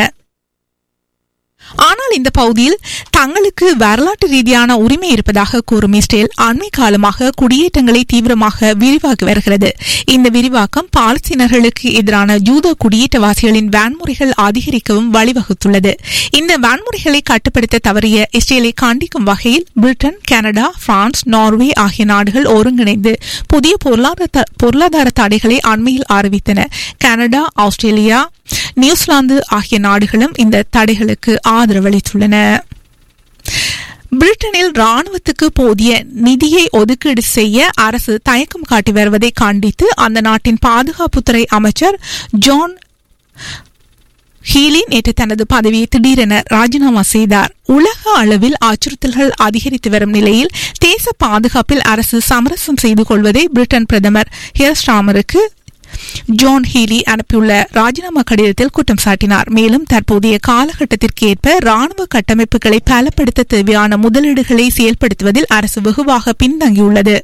ஆனால் இந்த பகுதியில் தங்களுக்கு வரலாற்று ரீதியான உரிமை இருப்பதாக கூறும் இஸ்ரேல் அண்மை காலமாக குடியேற்றங்களை தீவிரமாக விரிவாக்கி வருகிறது இந்த விரிவாக்கம் பாலஸ்தீனர்களுக்கு எதிரான ஜூத குடியேற்றவாசிகளின் வன்முறைகள் அதிகரிக்கவும் வழிவகுத்துள்ளது இந்த வன்முறைகளை கட்டுப்படுத்த தவறிய இஸ்ரேலை கண்டிக்கும் வகையில் பிரிட்டன் கனடா பிரான்ஸ் நார்வே ஆகிய நாடுகள் ஒருங்கிணைந்து புதிய பொருளாதார பொருளாதார தடைகளை அண்மையில் அறிவித்தன கனடா ஆஸ்திரேலியா நியூசிலாந்து ஆகிய நாடுகளும் இந்த தடைகளுக்கு ஆதரவளித்துள்ளன பிரிட்டனில் ராணுவத்துக்கு போதிய நிதியை ஒதுக்கீடு செய்ய அரசு தயக்கம் காட்டி வருவதை கண்டித்து அந்த நாட்டின் பாதுகாப்புத்துறை அமைச்சர் ஜான் ஹீலி நேற்று தனது பதவியை திடீரென ராஜினாமா செய்தார் உலக அளவில் அச்சுறுத்தல்கள் அதிகரித்து வரும் நிலையில் தேச பாதுகாப்பில் அரசு சமரசம் செய்து கொள்வதை பிரிட்டன் பிரதமர் ஹியர்ஸ்டாமருக்கு ஜான் ஹீலி அனுப்பியுள்ள ராஜினாமா கடிதத்தில் குற்றம் சாட்டினார் மேலும் தற்போதைய காலகட்டத்திற்கு ஏற்ப ராணுவ கட்டமைப்புகளை பலப்படுத்த தேவையான முதலீடுகளை செயல்படுத்துவதில் அரசு வெகுவாக பின்தங்கியுள்ளது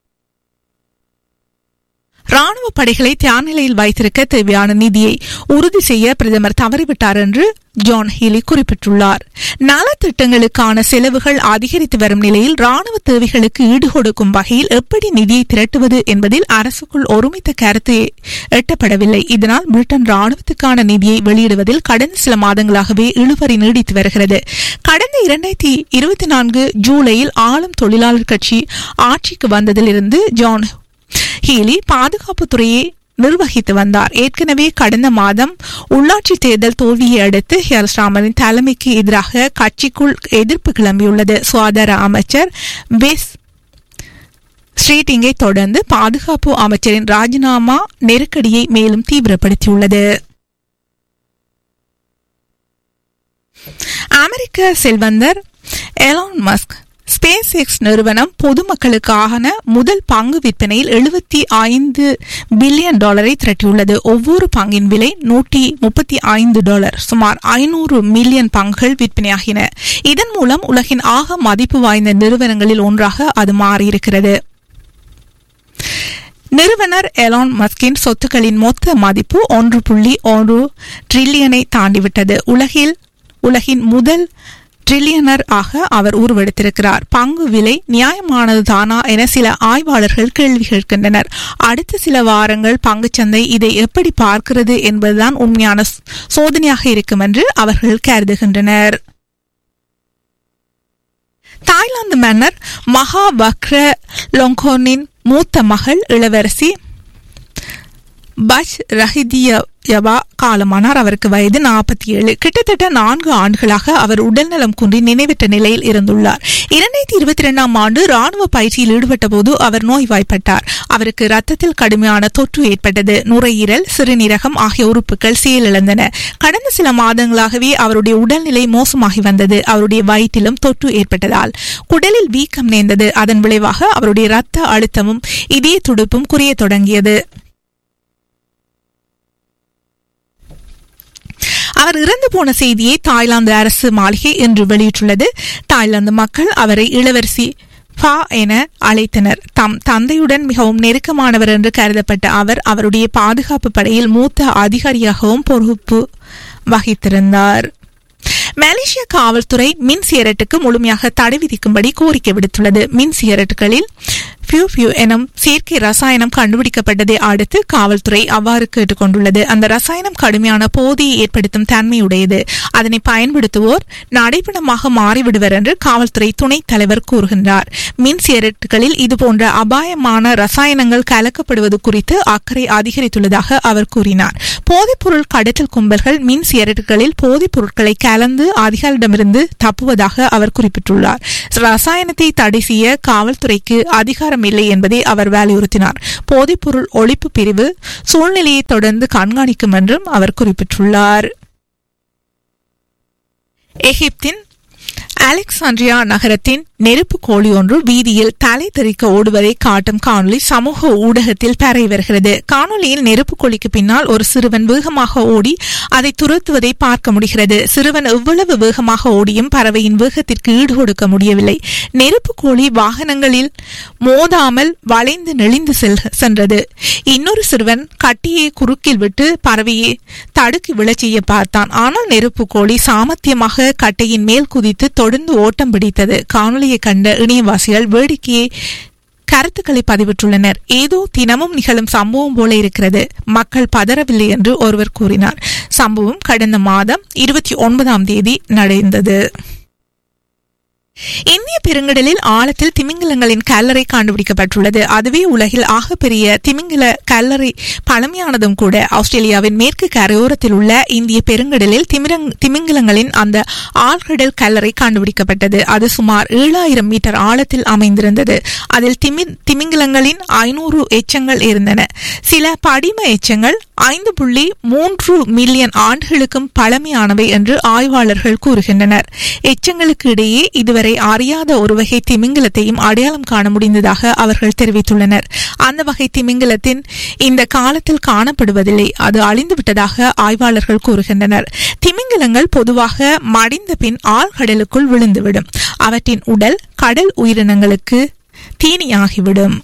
ராணுவ படைகளை தியான நிலையில் வைத்திருக்க தேவையான நிதியை உறுதி செய்ய பிரதமர் தவறிவிட்டார் என்று ஜான் ஹீலி குறிப்பிட்டுள்ளார் நலத்திட்டங்களுக்கான செலவுகள் அதிகரித்து வரும் நிலையில் ராணுவ தேவைகளுக்கு ஈடுகொடுக்கும் வகையில் எப்படி நிதியை திரட்டுவது என்பதில் அரசுக்குள் ஒருமித்த கருத்து எட்டப்படவில்லை இதனால் பிரிட்டன் ராணுவத்துக்கான நிதியை வெளியிடுவதில் கடந்த சில மாதங்களாகவே இழுபறி நீடித்து வருகிறது கடந்த இரண்டாயிரத்தி இருபத்தி நான்கு ஜூலையில் ஆளும் தொழிலாளர் கட்சி ஆட்சிக்கு வந்ததிலிருந்து ஜான் ஹீலி பாதுகாப்புத்துறையை நிர்வகித்து வந்தார் ஏற்கனவே கடந்த மாதம் உள்ளாட்சி தேர்தல் தோல்வியை அடுத்து ஹியர்ஸ்டாமரின் தலைமைக்கு எதிராக கட்சிக்குள் எதிர்ப்பு கிளம்பியுள்ளது சுகாதார அமைச்சர் வெஸ் ஸ்ட்ரீட்டிங்கை தொடர்ந்து பாதுகாப்பு அமைச்சரின் ராஜினாமா நெருக்கடியை மேலும் தீவிரப்படுத்தியுள்ளது அமெரிக்க செல்வந்தர் எலான் மஸ்க் ஸ்பேஸ் எக்ஸ் நிறுவனம் பொதுமக்களுக்கான முதல் பங்கு விற்பனையில் எழுபத்தி ஐந்து பில்லியன் டாலரை திரட்டியுள்ளது ஒவ்வொரு பங்கின் விலை நூற்றி முப்பத்தி ஐந்து டாலர் சுமார் ஐநூறு மில்லியன் பங்குகள் விற்பனையாகின இதன் மூலம் உலகின் ஆக மதிப்பு வாய்ந்த நிறுவனங்களில் ஒன்றாக அது மாறியிருக்கிறது நிறுவனர் எலான் மஸ்கின் சொத்துக்களின் மொத்த மதிப்பு ஒன்று புள்ளி ஒன்று ட்ரில்லியனை தாண்டிவிட்டது உலகில் உலகின் முதல் ட்ரில்லியனர் ஆக அவர் உருவெடுத்திருக்கிறார் பங்கு விலை நியாயமானது தானா என சில ஆய்வாளர்கள் கேள்வி கேட்கின்றனர் அடுத்த சில வாரங்கள் பங்குச்சந்தை இதை எப்படி பார்க்கிறது என்பதுதான் உண்மையான சோதனையாக இருக்கும் என்று அவர்கள் கருதுகின்றனர் தாய்லாந்து மன்னர் மகா பக்ர லொங்கோனின் மூத்த மகள் இளவரசி பஜ் ரஹிதியவா காலமானார் அவருக்கு வயது நாற்பத்தி ஏழு கிட்டத்தட்ட நான்கு ஆண்டுகளாக அவர் உடல்நலம் குன்றி நினைவற்ற நிலையில் இருந்துள்ளார் இரண்டாயிரத்தி இருபத்தி இரண்டாம் ஆண்டு ராணுவ பயிற்சியில் ஈடுபட்ட போது அவர் நோய்வாய்ப்பட்டார் அவருக்கு ரத்தத்தில் கடுமையான தொற்று ஏற்பட்டது நுரையீரல் சிறுநீரகம் ஆகிய உறுப்புகள் செயலிழந்தன கடந்த சில மாதங்களாகவே அவருடைய உடல்நிலை மோசமாகி வந்தது அவருடைய வயிற்றிலும் தொற்று ஏற்பட்டதால் குடலில் வீக்கம் நேர்ந்தது அதன் விளைவாக அவருடைய ரத்த அழுத்தமும் இதய துடுப்பும் குறைய தொடங்கியது அவர் இறந்து போன செய்தியை தாய்லாந்து அரசு மாளிகை இன்று வெளியிட்டுள்ளது தாய்லாந்து மக்கள் அவரை இளவரசி ஃபா என அழைத்தனர் தம் தந்தையுடன் மிகவும் நெருக்கமானவர் என்று கருதப்பட்ட அவர் அவருடைய பாதுகாப்பு படையில் மூத்த அதிகாரியாகவும் பொறுப்பு வகித்திருந்தார் மலேசிய காவல்துறை மின் சிகரெட்டுக்கு முழுமையாக தடை விதிக்கும்படி கோரிக்கை விடுத்துள்ளது மின் சிகரெட்டுகளில் பியூ பியூ எனும் செயற்கை ரசாயனம் கண்டுபிடிக்கப்பட்டதை அடுத்து காவல்துறை அவ்வாறு கேட்டுக்கொண்டுள்ளது அந்த ரசாயனம் கடுமையான போதையை ஏற்படுத்தும் தன்மையுடையது அதனை பயன்படுத்துவோர் நடைபெணமாக மாறிவிடுவர் என்று காவல்துறை துணைத் தலைவர் கூறுகின்றார் மின் சிகரெட்டுகளில் இதுபோன்ற அபாயமான ரசாயனங்கள் கலக்கப்படுவது குறித்து அக்கறை அதிகரித்துள்ளதாக அவர் கூறினார் போதைப்பொருள் கடத்தல் கும்பல்கள் மின் சிகரெட்டுகளில் போதைப் பொருட்களை கலந்து அதிகாரிடமிருந்து தப்புவதாக அவர் குறிப்பிட்டுள்ளார் ரசாயனத்தை தடை செய்ய காவல்துறைக்கு அதிகாரம் இல்லை என்பதை அவர் வலியுறுத்தினார் போதைப்பொருள் ஒழிப்பு பிரிவு சூழ்நிலையை தொடர்ந்து கண்காணிக்கும் என்றும் அவர் குறிப்பிட்டுள்ளார் எகிப்தின் அலெக்சாண்ட்ரியா நகரத்தின் நெருப்பு கோழி ஒன்று வீதியில் தலை தெறிக்க ஓடுவதை காட்டும் காணொலி சமூக ஊடகத்தில் பரவி வருகிறது காணொலியில் நெருப்பு கோழிக்கு பின்னால் ஒரு சிறுவன் வேகமாக ஓடி அதை துரத்துவதை பார்க்க முடிகிறது சிறுவன் எவ்வளவு வேகமாக ஓடியும் பறவையின் வேகத்திற்கு ஈடு கொடுக்க முடியவில்லை நெருப்பு கோழி வாகனங்களில் மோதாமல் வளைந்து நெளிந்து சென்றது இன்னொரு சிறுவன் கட்டியை குறுக்கில் விட்டு பறவையை தடுக்கி விழச் செய்ய பார்த்தான் ஆனால் நெருப்பு கோழி சாமர்த்தியமாக கட்டையின் மேல் குதித்து தொடர்ந்து ஓட்டம் பிடித்தது காணொலியை கண்ட இணையவாசிகள் வேடிக்கையை கருத்துக்களை பதிவிட்டுள்ளனர் ஏதோ தினமும் நிகழும் சம்பவம் போல இருக்கிறது மக்கள் பதறவில்லை என்று ஒருவர் கூறினார் சம்பவம் கடந்த மாதம் இருபத்தி ஒன்பதாம் தேதி நடந்தது இந்திய பெருங்கடலில் ஆழத்தில் திமிங்கலங்களின் கல்லறை கண்டுபிடிக்கப்பட்டுள்ளது அதுவே உலகில் ஆகப்பெரிய திமிங்கல கல்லறை பழமையானதும் கூட ஆஸ்திரேலியாவின் மேற்கு கரையோரத்தில் உள்ள இந்திய பெருங்கடலில் திமிங்கலங்களின் அந்த ஆழ்கடல் கல்லறை கண்டுபிடிக்கப்பட்டது அது சுமார் ஏழாயிரம் மீட்டர் ஆழத்தில் அமைந்திருந்தது அதில் திமிங்கலங்களின் ஐநூறு எச்சங்கள் இருந்தன சில படிம எச்சங்கள் ஐந்து புள்ளி மூன்று மில்லியன் ஆண்டுகளுக்கும் பழமையானவை என்று ஆய்வாளர்கள் கூறுகின்றனர் எச்சங்களுக்கு இடையே இதுவரை அறியாத ஒரு வகை திமிங்கலத்தையும் அடையாளம் காண முடிந்ததாக அவர்கள் தெரிவித்துள்ளனர் அந்த வகை திமிங்கலத்தின் இந்த காலத்தில் காணப்படுவதில்லை அது அழிந்துவிட்டதாக ஆய்வாளர்கள் கூறுகின்றனர் திமிங்கலங்கள் பொதுவாக மடிந்த பின் ஆழ்கடலுக்குள் விழுந்துவிடும் அவற்றின் உடல் கடல் உயிரினங்களுக்கு தீனியாகிவிடும்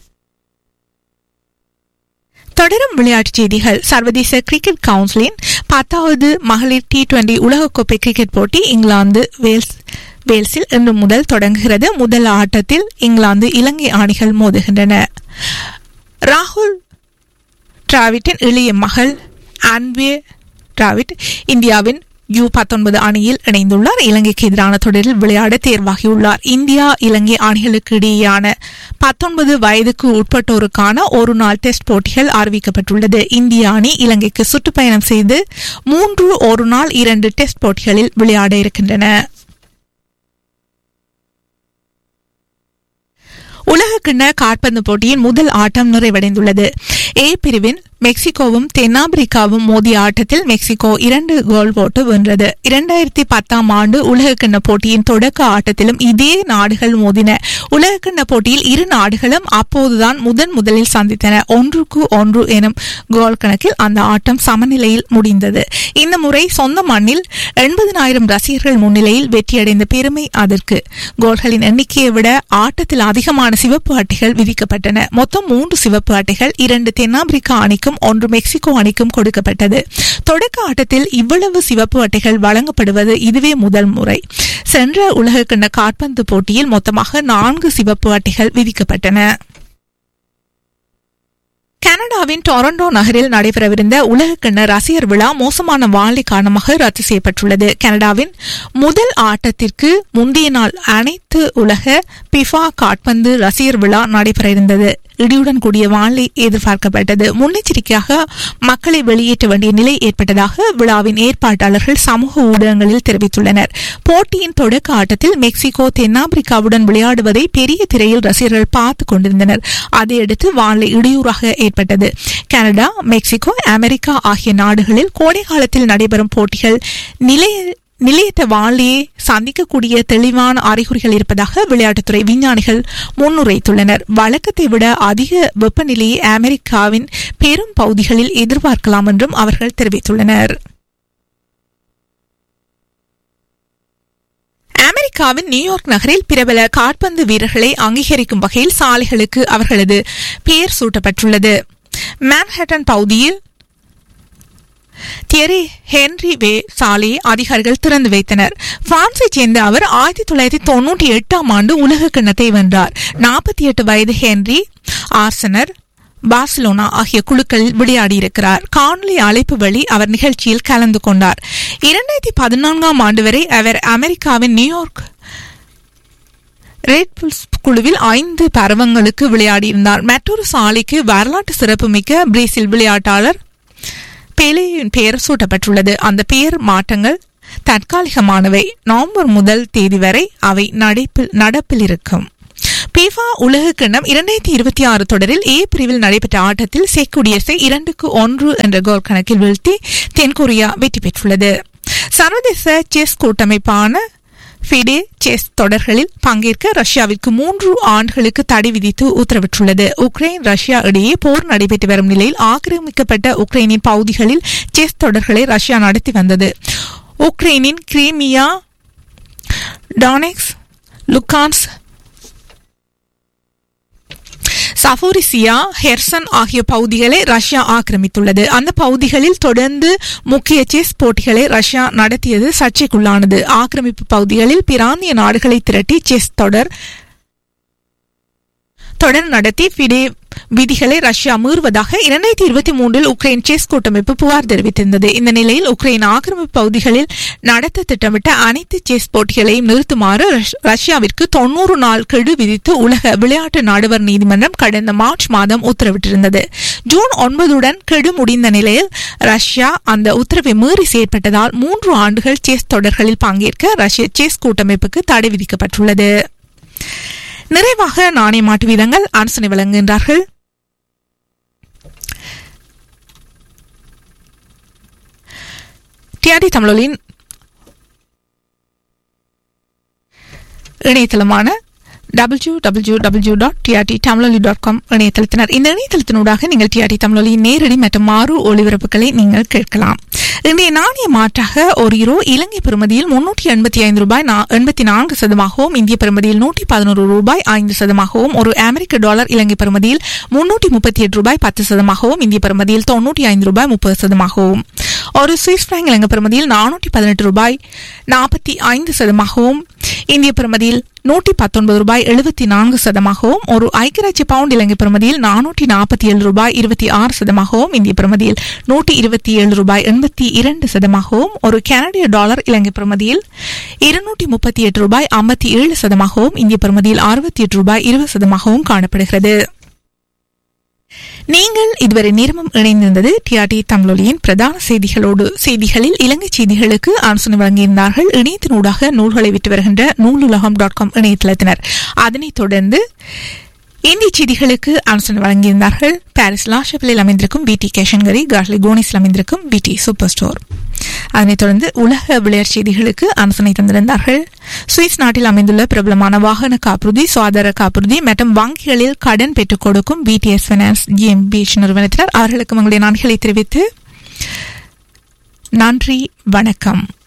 தொடரும் விளையாட்டுச் செய்திகள் சர்வதேச கிரிக்கெட் கவுன்சிலின் பத்தாவது மகளிர் டி டுவெண்டி உலகக்கோப்பை கிரிக்கெட் போட்டி இங்கிலாந்து வேல்ஸ் வேல்ஸில் இன்று முதல் தொடங்குகிறது முதல் ஆட்டத்தில் இங்கிலாந்து இலங்கை அணிகள் மோதுகின்றன ராகுல் டிராவிட்டின் இளைய மகள் அன்வே டிராவிட் இந்தியாவின் யூ பத்தொன்பது அணியில் இணைந்துள்ளார் இலங்கைக்கு எதிரான தொடரில் விளையாட தேர்வாகியுள்ளார் இந்தியா இலங்கை அணிகளுக்கு இடையேயான பத்தொன்பது வயதுக்கு உட்பட்டோருக்கான ஒரு நாள் டெஸ்ட் போட்டிகள் அறிவிக்கப்பட்டுள்ளது இந்திய அணி இலங்கைக்கு சுற்றுப்பயணம் செய்து மூன்று ஒரு நாள் இரண்டு டெஸ்ட் போட்டிகளில் விளையாட இருக்கின்றன உலகக்கிண்ண காற்பந்து போட்டியின் முதல் ஆட்டம் நிறைவடைந்துள்ளது ஏ பிரிவின் மெக்சிகோவும் தென்னாப்பிரிக்காவும் மோதிய ஆட்டத்தில் மெக்சிகோ இரண்டு கோல் போட்டு வென்றது இரண்டாயிரத்தி பத்தாம் ஆண்டு உலகக்கிண்ண போட்டியின் தொடக்க ஆட்டத்திலும் இதே நாடுகள் மோதின உலகக்கிண்ண போட்டியில் இரு நாடுகளும் அப்போதுதான் முதன் முதலில் சந்தித்தன ஒன்றுக்கு ஒன்று எனும் கோல் கணக்கில் அந்த ஆட்டம் சமநிலையில் முடிந்தது இந்த முறை சொந்த மண்ணில் எண்பதனாயிரம் ரசிகர்கள் முன்னிலையில் வெற்றியடைந்த பெருமை அதற்கு கோல்களின் எண்ணிக்கையை விட ஆட்டத்தில் அதிகமான சிவப்பு அட்டைகள் விதிக்கப்பட்டன மொத்தம் மூன்று சிவப்பு அட்டைகள் இரண்டு தென்னாப்பிரிக்கா அணிக்கும் ஒன்று மெக்சிகோ அணிக்கும் கொடுக்கப்பட்டது தொடக்க ஆட்டத்தில் இவ்வளவு சிவப்பு அட்டைகள் வழங்கப்படுவது இதுவே முதல் முறை சென்ற உலகக்கிண்ண காற்பந்து போட்டியில் மொத்தமாக நான்கு சிவப்பு அட்டைகள் விதிக்கப்பட்டன கனடாவின் டொரண்டோ நகரில் நடைபெறவிருந்த உலகக்கிண்ண ரசிகர் விழா மோசமான வானிலை காரணமாக ரத்து செய்யப்பட்டுள்ளது கனடாவின் முதல் ஆட்டத்திற்கு முந்தைய நாள் அனைத்து உலக பிஃபா காட்பந்து ரசிகர் விழா நடைபெற இருந்தது இடியுடன் கூடிய வானிலை எதிர்பார்க்கப்பட்டது முன்னெச்சரிக்கையாக மக்களை வெளியேற்ற வேண்டிய நிலை ஏற்பட்டதாக விழாவின் ஏற்பாட்டாளர்கள் சமூக ஊடகங்களில் தெரிவித்துள்ளனர் போட்டியின் தொடக்க ஆட்டத்தில் மெக்சிகோ தென்னாப்பிரிக்காவுடன் விளையாடுவதை பெரிய திரையில் ரசிகர்கள் பார்த்துக் கொண்டிருந்தனர் அதையடுத்து வானிலை இடையூறாக ஏற்பட்டது கனடா மெக்சிகோ அமெரிக்கா ஆகிய நாடுகளில் கோடை காலத்தில் நடைபெறும் போட்டிகள் நிலைய நிலையற்ற வானிலையை சந்திக்கக்கூடிய தெளிவான அறிகுறிகள் இருப்பதாக விளையாட்டுத்துறை விஞ்ஞானிகள் முன்னுரைத்துள்ளனர் வழக்கத்தை விட அதிக வெப்பநிலையை அமெரிக்காவின் பெரும் பகுதிகளில் எதிர்பார்க்கலாம் என்றும் அவர்கள் தெரிவித்துள்ளனர் அமெரிக்காவின் நியூயார்க் நகரில் பிரபல காற்பந்து வீரர்களை அங்கீகரிக்கும் வகையில் சாலைகளுக்கு அவர்களது பெயர் சூட்டப்பட்டுள்ளது மேன்ஹட்டன் பகுதியில் தியரி ஹென்ரி வே சாலையை அதிகாரிகள் திறந்து வைத்தனர் பிரான்சைச் சேர்ந்த அவர் ஆயிரத்தி தொள்ளாயிரத்தி தொன்னூற்றி எட்டாம் ஆண்டு உலக கிண்ணத்தை வென்றார் நாற்பத்தி எட்டு வயது ஹென்ரி ஆர்சனர் பார்சிலோனா ஆகிய குழுக்களில் விளையாடியிருக்கிறார் காணொலி அழைப்பு வழி அவர் நிகழ்ச்சியில் கலந்து கொண்டார் இரண்டாயிரத்தி பதினான்காம் ஆண்டு வரை அவர் அமெரிக்காவின் நியூயார்க் ரெட் புல்ஸ் குழுவில் ஐந்து பருவங்களுக்கு விளையாடியிருந்தார் மற்றொரு சாலைக்கு வரலாற்று சிறப்புமிக்க பிரேசில் விளையாட்டாளர் பெலேயின் பெயர் சூட்டப்பட்டுள்ளது அந்த பெயர் மாற்றங்கள் தற்காலிகமானவை நவம்பர் முதல் தேதி வரை அவை நடைப்பில் நடப்பில் இருக்கும் பிஃபா உலக கிண்ணம் இரண்டாயிரத்தி இருபத்தி ஆறு தொடரில் ஏ பிரிவில் நடைபெற்ற ஆட்டத்தில் செக் குடியரசை இரண்டுக்கு ஒன்று என்ற கோல் கணக்கில் வீழ்த்தி தென்கொரியா வெற்றி பெற்றுள்ளது சர்வதேச செஸ் கூட்டமைப்பான ஃபிடே செஸ் தொடர்களில் பங்கேற்க ரஷ்யாவிற்கு மூன்று ஆண்டுகளுக்கு தடை விதித்து உத்தரவிட்டுள்ளது உக்ரைன் ரஷ்யா இடையே போர் நடைபெற்று வரும் நிலையில் ஆக்கிரமிக்கப்பட்ட உக்ரைனின் பகுதிகளில் செஸ் தொடர்களை ரஷ்யா நடத்தி வந்தது உக்ரைனின் கிரீமியா டானெக்ஸ் லுகான்ஸ் சஃபோரிசியா ஹெர்சன் ஆகிய பகுதிகளை ரஷ்யா ஆக்கிரமித்துள்ளது அந்த பகுதிகளில் தொடர்ந்து முக்கிய செஸ் போட்டிகளை ரஷ்யா நடத்தியது சர்ச்சைக்குள்ளானது ஆக்கிரமிப்பு பகுதிகளில் பிராந்திய நாடுகளை திரட்டி செஸ் தொடர் தொடர் நடத்தி ஃபிடே விதிகளை ரஷ்யா மீறுவதாக இரண்டாயிரத்தி இருபத்தி மூன்றில் உக்ரைன் செஸ் கூட்டமைப்பு புகார் தெரிவித்திருந்தது இந்த நிலையில் உக்ரைன் ஆக்கிரமிப்பு பகுதிகளில் நடத்த திட்டமிட்ட அனைத்து செஸ் போட்டிகளையும் நிறுத்துமாறு ரஷ்- ரஷ்யாவிற்கு தொன்னூறு நாள் கெடு விதித்து உலக விளையாட்டு நாடுவர் நீதிமன்றம் கடந்த மார்ச் மாதம் உத்தரவிட்டிருந்தது ஜூன் ஒன்பதுடன் கெடு முடிந்த நிலையில் ரஷ்யா அந்த உத்தரவை மீறி செயற்பட்டதால் மூன்று ஆண்டுகள் செஸ் தொடர்களில் பங்கேற்க ரஷ்ய செஸ் கூட்டமைப்புக்கு தடை விதிக்கப்பட்டுள்ளது நிறைவாக நாணய மாட்டு வீதங்கள் அரசனை வழங்குகின்றார்கள் டிஆர்டி தமிழொலியின் இணையதளமான W W W dot TRT Tamiloli dot com இணையதளத்தினர் இந்த இணையதளத்தினூடாக நீங்கள் டிஆர்டி தமிழொலியின் நேரடி மற்றும் மாறு ஒளிபரப்புகளை நீங்கள் கேட்கலாம் இன்றைய நாணய மாற்றாக ஒரு யூரோ இலங்கை பெறுமதியில் முன்னூற்றி எண்பத்தி ஐந்து ரூபாய் நா- எண்பத்தி நான்கு சதமாகவும் இந்திய பெறுமதியில் நூற்றி பதினோரு ரூபாய் ஐந்து சதமாகவும் ஒரு அமெரிக்க டாலர் இலங்கை பெறுமதியில் முன்னூற்றி முப்பத்தி எட்டு ரூபாய் பத்து சதமாகவும் இந்திய பெறுமதியில் தொன்னூற்றி ஐந்து ரூபாய் முப்பது சதமாகவும் ஒரு சுவிஸ் பிராங்க் இலங்கை பெறுமதியில் நானூற்றி பதினெட்டு ரூபாய் நாற்பத்தி ஐந்து சதமாகவும் இந்திய பெறுமதியில் நூற்றி பத்தொன்பது ரூபாய் எழுபத்தி நான்கு சதமாகவும் ஒரு ஐக்கியராட்சிய பவுண்ட் இலங்கை பெறுமதியில் நானூற்றி நாற்பத்தி ஏழு ரூபாய் இருபத்தி ஆறு சதமாகவும் இந்திய பெறுமதியில் நூற்றி இருபத்தி ஏழு ரூபாய் எண்பத்தி இரண்டு சதமாகவும் ஒரு கனடிய டாலர் இலங்கை பெறுமதியில் இருநூற்றி முப்பத்தி எட்டு ரூபாய் ஐம்பத்தி ஏழு சதமாகவும் இந்திய பெறுமதியில் அறுபத்தி எட்டு ரூபாய் இருபது சதமாகவும் காணப்படுகிறது நீங்கள் இதுவரை நேரமும் இணைந்திருந்தது டிஆர்டி தமிழொலியின் பிரதான செய்திகளோடு செய்திகளில் இலங்கை செய்திகளுக்கு ஆலோசனை வழங்கியிருந்தார்கள் இணையத்தினூடாக நூல்களை விட்டு வருகின்ற நூலுலகம் டாட் காம் இணையதளத்தினர் அதனைத் தொடர்ந்து இந்திய செய்திகளுக்கு ஆலோசனை வழங்கியிருந்தார்கள் பாரிஸ் லாஷப்பிலில் அமைந்திருக்கும் பிடி கேஷன்கரி கார்லி கோனிஸில் அமைந்திருக்கும் பிடி சூப்பர் ஸ்டோர் அதனைத் தொடர்ந்து உலக விளையாட்டு செய்திகளுக்கு ஆலோசனை தந்திருந்தார்கள் சுவிஸ் நாட்டில் அமைந்துள்ள பிரபலமான வாகன காப்புறுதி சுகாதார காப்புறுதி மற்றும் வங்கிகளில் கடன் பெற்றுக் கொடுக்கும் பிடிஎஸ் பைனான்ஸ் ஜிஎம்பிஎச் நிறுவனத்தினர் அவர்களுக்கு உங்களுடைய நன்றிகளை தெரிவித்து நன்றி வணக்கம்